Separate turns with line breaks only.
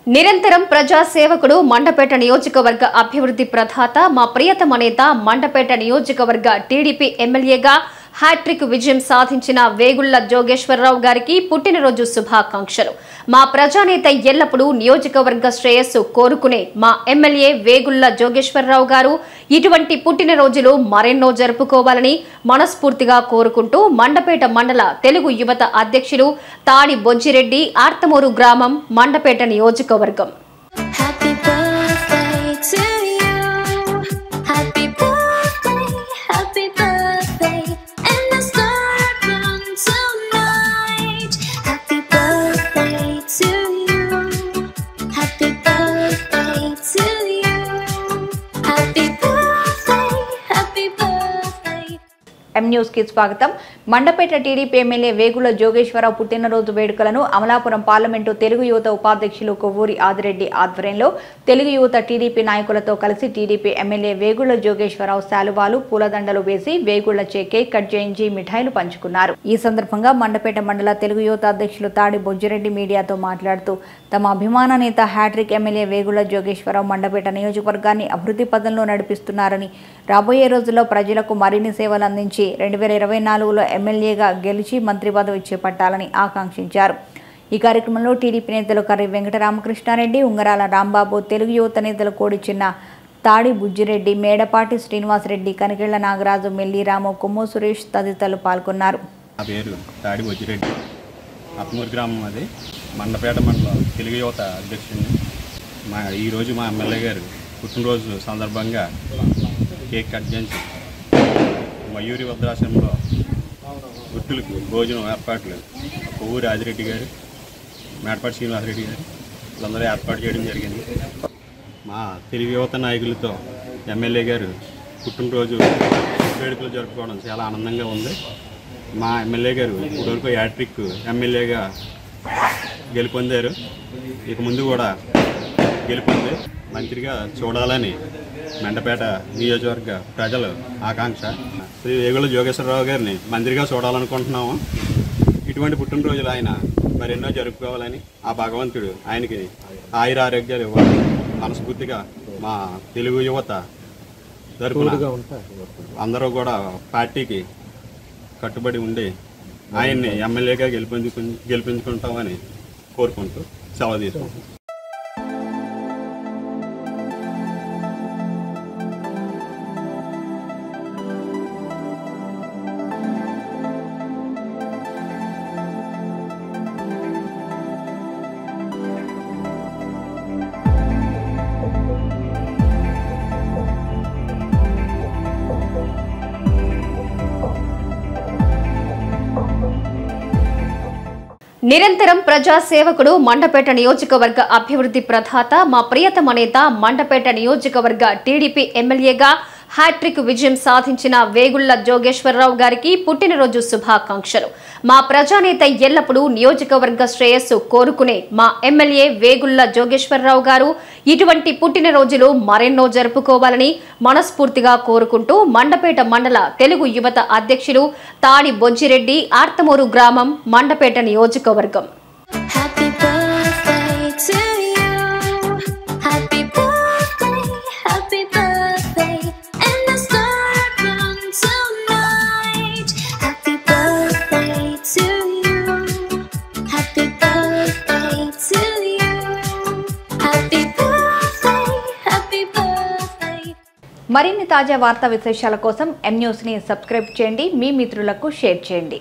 నిరంతరం ప్రజా సేవకుడు మండపేట నియోజకవర్గ అభివృద్ధి ప్రదాత మా ప్రియతమ నేత మండపేట నియోజకవర్గ టీడీపీ ఎమ్మెల్యేగా హ్యాట్రిక్ విజయం సాధించిన వేగుళ్ల జోగేశ్వరరావు గారికి పుట్టినరోజు శుభాకాంక్షలు మా ప్రజానేత ఎల్లప్పుడూ నియోజకవర్గ శ్రేయస్సు కోరుకునే మా ఎమ్మెల్యే వేగుళ్ల జోగేశ్వరరావు గారు ఇటువంటి పుట్టినరోజులు మరెన్నో జరుపుకోవాలని మనస్ఫూర్తిగా కోరుకుంటూ మండపేట మండల తెలుగు యువత అధ్యక్షులు తాడి బొజ్జిరెడ్డి ఆర్తమూరు గ్రామం మండపేట నియోజకవర్గం
Happy birthday to you. Happy birthday, happy birthday. And the star burn tonight. Happy birthday to you. Happy birthday to you. Happy birthday, happy birthday.
M news కి స్వాగతం మండపేట టీడీపీ ఎమ్మెల్యే వేగుల జోగేశ్వరరావు పుట్టినరోజు వేడుకలను అమలాపురం పార్లమెంటు తెలుగు యువత ఉపాధ్యక్షులు కొవ్వూరి ఆదిరెడ్డి ఆధ్వర్యంలో తెలుగు యువత టీడీపీ నాయకులతో కలిసి టీడీపీ ఎమ్మెల్యే వేగుళ్ల జోగేశ్వరరావు శాలువాలు పూలదండలు వేసి వేగుళ్లచే కేక్ కట్ చేయించి మిఠాయిలు పంచుకున్నారు ఈ సందర్భంగా మండపేట మండల తెలుగు యువత అధ్యక్షులు తాడి బొజ్జిరెడ్డి మీడియాతో మాట్లాడుతూ తమ అభిమాన నేత హ్యాట్రిక్ ఎమ్మెల్యే వేగుళ్ల జోగేశ్వరరావు మండపేట నియోజకవర్గాన్ని అభివృద్ధి పదంలో నడిపిస్తున్నారని రాబోయే రోజుల్లో ప్రజలకు మరిన్ని సేవలు అందించి రెండు వేల ఇరవై నాలుగులో ఎమ్మెల్యేగా గెలిచి మంత్రి పదవి చేపట్టాలని ఆకాంక్షించారు ఈ కార్యక్రమంలో టీడీపీ నేతలు కర్రి వెంకటరామకృష్ణారెడ్డి ఉంగరాల రాంబాబు తెలుగు యువత నేతలు కోడి చిన్న తాడి బుజ్జిరెడ్డి మేడపాటి శ్రీనివాసరెడ్డి కనికెళ్ల నాగరాజు మెల్లిరాము కొమ్ము సురేష్ తదితరులు పాల్గొన్నారు
నా పేరు తాడి వజ్జిరెడ్డి అత్మూరు గ్రామం అది మండపేట మండలం తెలుగు యువత అధ్యక్షుడిని మా ఈరోజు మా ఎమ్మెల్యే గారు పుట్టినరోజు సందర్భంగా కేక్ కట్ చేసి మయూరి వద్రాశ్రమంలో గుర్తులకు భోజనం ఏర్పాట్లు కొవ్వూరి ఆదిరెడ్డి గారు మేడపాటి శ్రీనివాసరెడ్డి గారు వీళ్ళందరూ ఏర్పాటు చేయడం జరిగింది మా తెలుగు యువత నాయకులతో ఎమ్మెల్యే గారు పుట్టినరోజు వేడుకలు జరుపుకోవడం చాలా ఆనందంగా ఉంది మా ఎమ్మెల్యే గారు ఇప్పటివరకు యాట్రిక్ ఎమ్మెల్యేగా గెలుపొందారు ఇక ముందు కూడా గెలుపొంది మంత్రిగా చూడాలని మెండపేట నియోజకవర్గ ప్రజల ఆకాంక్ష శ్రీ వేగుల జోగేశ్వరరావు గారిని మంత్రిగా చూడాలనుకుంటున్నాము ఇటువంటి పుట్టినరోజులు ఆయన మరెన్నో జరుపుకోవాలని ఆ భగవంతుడు ఆయనకి ఆయుర ఆరోగ్యాలు ఇవ్వాలని మనస్ఫూర్తిగా మా తెలుగు యువత తరపున అందరూ కూడా పార్టీకి కట్టుబడి ఉండి ఆయన్ని ఎమ్మెల్యేగా గెలిపించుకు గెలిపించుకుంటామని కోరుకుంటూ సెలవు తీసుకుంటాం
నిరంతరం ప్రజా సేవకుడు మండపేట నియోజకవర్గ అభివృద్ధి ప్రదాత మా ప్రియతమ నేత మండపేట నియోజకవర్గ టీడీపీ ఎమ్మెల్యేగా హ్యాట్రిక్ విజయం సాధించిన వేగుళ్ల జోగేశ్వరరావు గారికి పుట్టినరోజు శుభాకాంక్షలు మా ప్రజానేత ఎల్లప్పుడూ నియోజకవర్గ శ్రేయస్సు కోరుకునే మా ఎమ్మెల్యే వేగుళ్ల జోగేశ్వరరావు గారు ఇటువంటి పుట్టినరోజులు మరెన్నో జరుపుకోవాలని మనస్ఫూర్తిగా కోరుకుంటూ మండపేట మండల తెలుగు యువత అధ్యక్షులు తాడి బొజ్జిరెడ్డి ఆర్తమూరు గ్రామం మండపేట నియోజకవర్గం
Happy birthday to you. Happy birthday, happy birthday. And the star burn tonight. Happy birthday to you. Happy birthday to you. Happy birthday, happy birthday.
మరిన్ని తాజా వార్తా విశేషాల కోసం ఎం న్యూస్ని సబ్స్క్రైబ్ చేయండి మీ మిత్రులకు షేర్ చేయండి